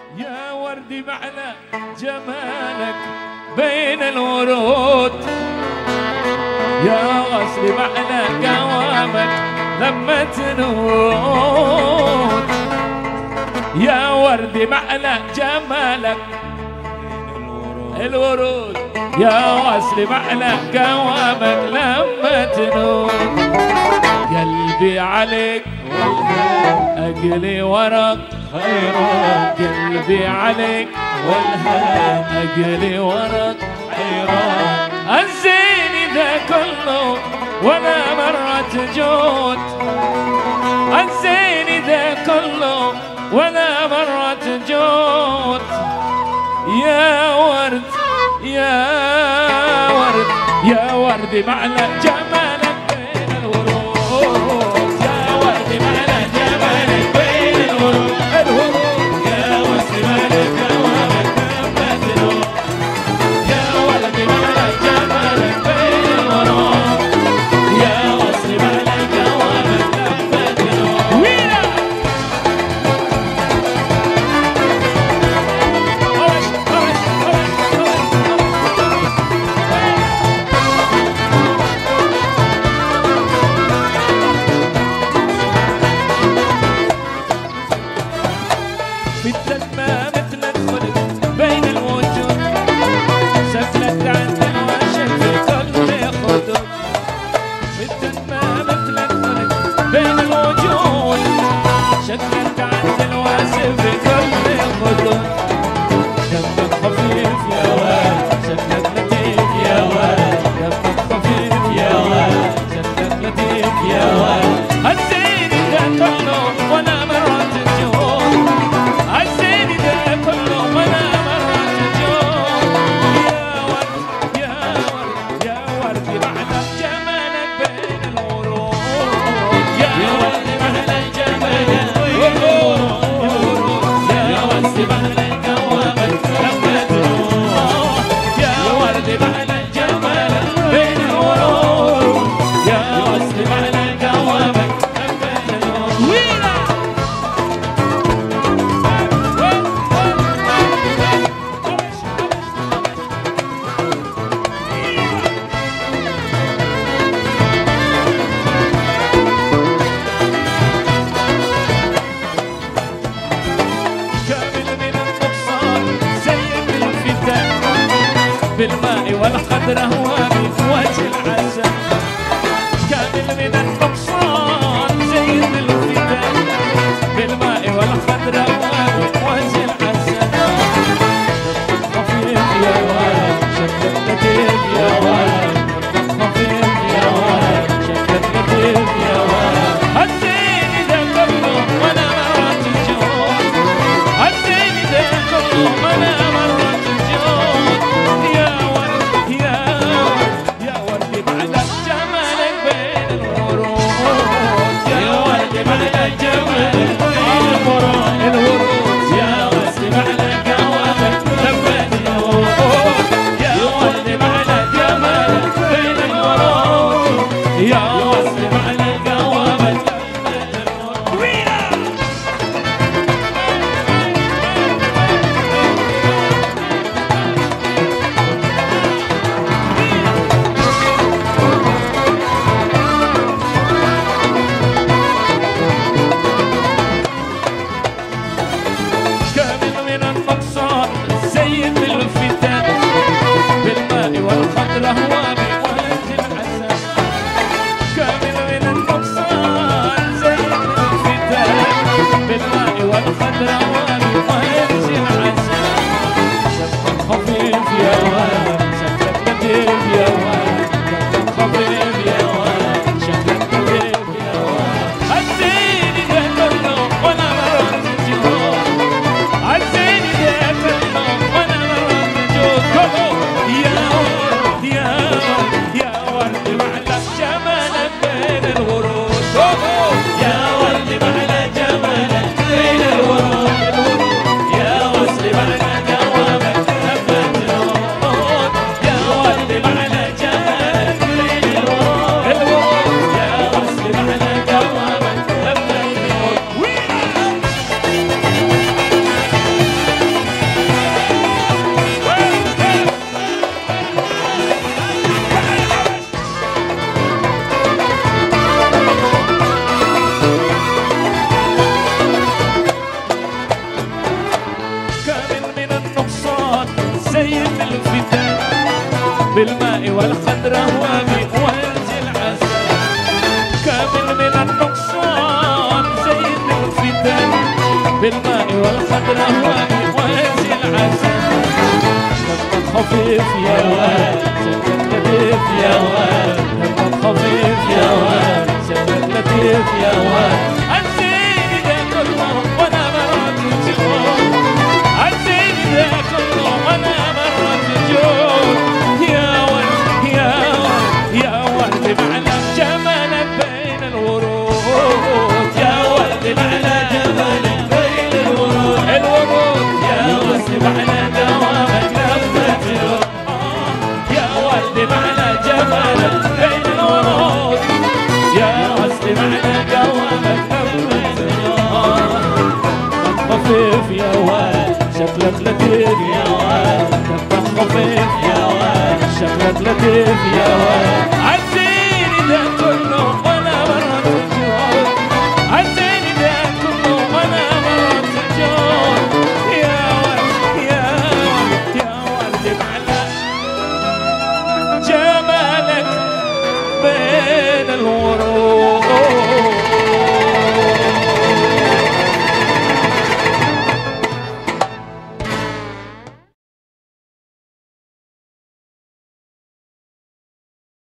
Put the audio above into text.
يا وردي معنى جمالك بين الورود يا غسل معنى قوامك لما تنود يا وردي معنى جمالك الورود يا غسل معنى قوامك لما تنود قلبي عليك أقلي ورق حيران قلبي عليك والهام أقلي ورق حيران الزين ذا كله ولا مرة تجود الزين ذا كله ولا مرة تجود يا ورد يا ورد يا ورد معنى جمالك بين الورود يا ورد معنى جمالك بين الورود الورود يا ورد معنى جمالك بين الورود يا ورد معنى جمالك بين الورود يا ورد معنى جمالك بين الورود ويلا خرج خرج خرج مثلك ما مثلك خلق بين الوجود شكلك عند الواشم في كل خدود مثلك ما مثلك خلق بين الوجود شكلك عند الواشم في كل خدود دمك خفيف يا واد شكلك لطيف يا واد دمك خفيف يا واد شكلك لطيف يا واد الزين ذا كله ولا مرات الجهود الزين ذا كله ولا مرات الجهود يا ورد يا ورد يا ورد معنى جمالك بين الورود يا ورد معنى جمالك بين الورود يا ورد معنى جوابك لما تروح يا ورد معنى جمالك بين الورود يا ورد معنى جوابك لما تروح ويلا كامل من النقصان سيد الفتن بالماء والقدر هو بوجه العسل كامل من النقصان سيد الفتن بالماء والقدر هو بوجه العسل خفيف يا ولد شكلك لطيف يا ولد خفيف يا ولد شكلك لطيف يا ولد الزين ذا كله ولا مرات الجهود الزين ذا كله ولا مرات الجهود يا ورد يا ورد يا ورد والخضرة وابي وانزل عسل كامل من النقصان زين الفتن بالماء والخضرة وابي وانزل عسل دمك خفيف يا واد سكت لطيف يا واد دمك خفيف يا واد سكت لطيف يا واد الزين ده كله وانا مرات الجود الزين ده كله وانا مرات الجود يا ولد يا ولد يا ولد معنى جمالك بين الورود يا ولد معنى جمالك بين الورود الورود يا ولد معنى دوامك لفة الورود يا ولد معنى جمالك بين الورود يا ولد معنى دوامك لفة الورود خفيف يا واد شكلك لطيف يا واد دمك خفيف يا واد شكلك لطيف يا واد عزيني ده كله وانا مرات الجود عزيني ده كله وانا مرات الجود يا ولد يا ولد يا ولد معلش جمالك بين الورود